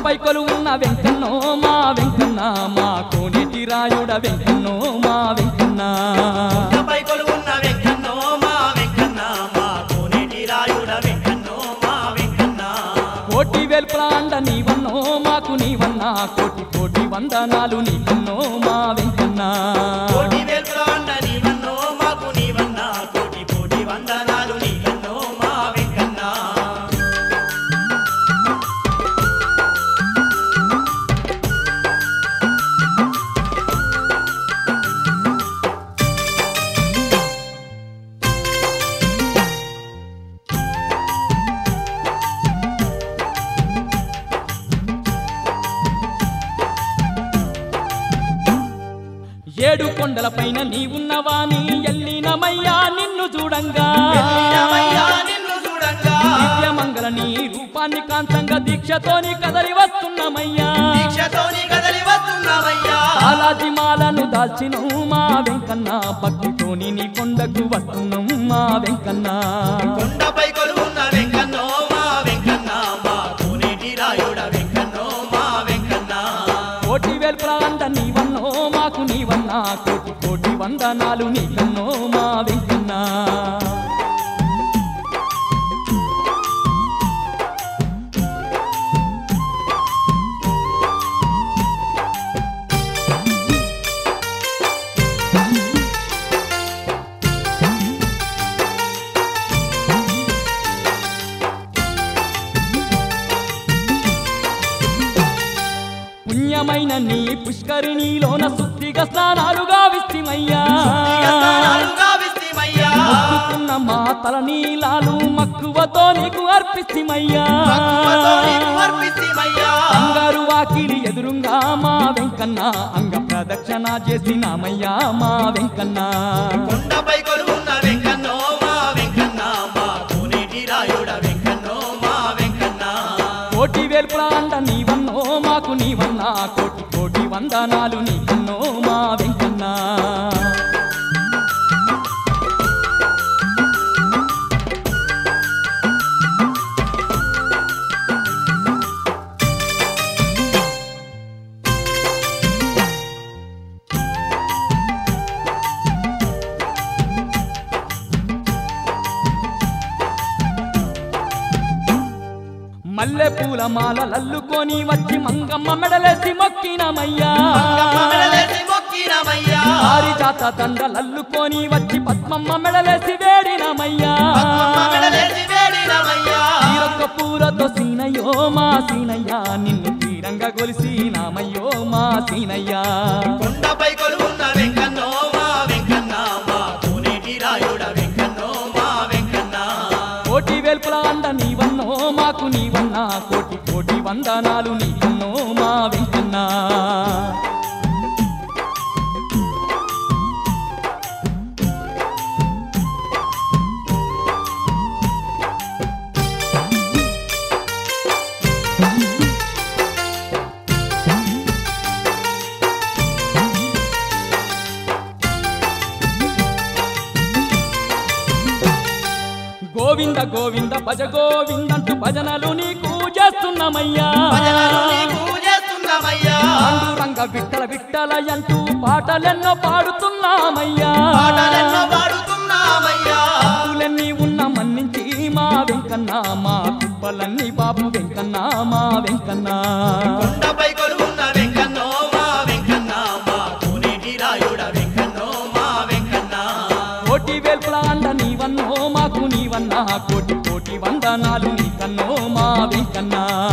కొండపై కొలువున్న వెంకన్నో మా వెంకన్న మా కోనేటి రాయుడ వెంకన్నో మా వెంకన్న కొండపై కొలువున్న వెంకన్నో మా వెంకన్న మా కోనేటి రాయుడ వెంకన్నో మా వెంకన్న కోటి వెల్పులాండ నీవన్నో మాకు నీవన్నా కోటి కోటి వందనాలు నీకన్నో మా వెంకన్న కోటి వేల్పులాండ నీవన్నో మాకు నీవన్నా కోటి కోటి వందనాలు నీకన్నో మా వెంకన్న ఏడు కొండల పైన నీవున్నవాని ఎల్లినమయ్యా నిన్ను చూడంగా ఎల్లినమయ్యా నిన్ను చూడంగా దివ్యమంగళ నీ రూపాన్ని కాంతంగా దీక్షతోని కదలి వస్తున్నామయ్యా దీక్షతోని కదలి వస్తున్నామయ్యా బాలాజీ మాలను దాల్చిను మా వెంకన్న భక్తితోని నీ కొండకు వస్తున్నాం మా వెంకన్న కొండపై కొలువున్న వెంకన్నో మా వెంకన్న మా కోనేటి రాయుడ వెంకన్నో మా వెంకన్న కోటి వెల్పులాండ నీవన్నో మాకు నీవన్నా కోటి కోటి వందనాలు నీకన్నో మా వెంకన్న పుణ్యమైన నీ పుష్కరిణిలోన శుద్ధిగా స్నానాలుగా విస్తిమయ్యా ఇక స్నానాలుగా విస్తిమయ్యా మొక్కుకున్న మా తల నీలాలు మక్కువతో నీకు అర్పిస్తిమయ్యా మక్కువతో నీకు అర్పిస్తిమయ్యా అంగారు వాకిలి ఎదురుంగా మా వెంకన్న అంగ ప్రదక్షిణ చేసినామయ్యా మా వెంకన్న కొండపై కొలువున్న వెంకన్నో మా వెంకన్న మా కోనేటి రాయుడ వెంకన్నో మా వెంకన్న కోటి వేల్పులాండ నీవన్నో మాకు నీవన్నా కోటి కోటి వందనాలు నీకన్నో మా వెంకన్న మల్లె పూల మాలలల్లుకొని వచ్చి మంగమ్మ మెడలేసి మొక్కినమయ్యా మంగమ్మ మెడలేసి మొక్కినమయ్యా పారిజాత దండలల్లుకొని వచ్చి పద్మమ్మ మెడలేసి వేడినమయ్యా మంగమ్మ మెడలేసి వేడినమయ్యా తీరొక్క పూలతో సీనయ్యో మా సీనయ్యా నిన్ను తీరంగా గొలిసినామయ్యో మా సీనయ్యా కొండపై కొలువున్న వెంకన్నో మా వెంకన్న మా కోనేటి రాయుడ వెంకన్నో మా వెంకన్న కోటి వేల్పుల అండ నీవన్నో మాకు నీవన్నా కోటి కోటి వందనాలు నీకన్నో మా వెంకన్నా గోవింద గోవింద భజ గోవిందంటూ భజనలు నీకు చేస్తున్నామయ్యా భజనలు నీకు చేస్తున్నామయ్యా పాండురంగ విట్టల విట్టల అంటూ పాటలెన్నో పాడుతున్నామయ్యా పాటలెన్నో పాడుతున్నామయ్యా తప్పులన్నీ ఉన్న మన్నించి మా వెంకన్న మా కుప్పలన్నీ బాబు వెంకన్న మా వెంకన్న కొండపై కొలువున్న వెంకన్నో మా వెంకన్న మా కోనేటి రాయుడ వెంకన్నో మా వెంకన్న కోటి వేల్పుల అండ నీవన్నో మాకు నీవన్నా కోటి కోటి వందనాలు నీకన్నో మా వెంకన్నా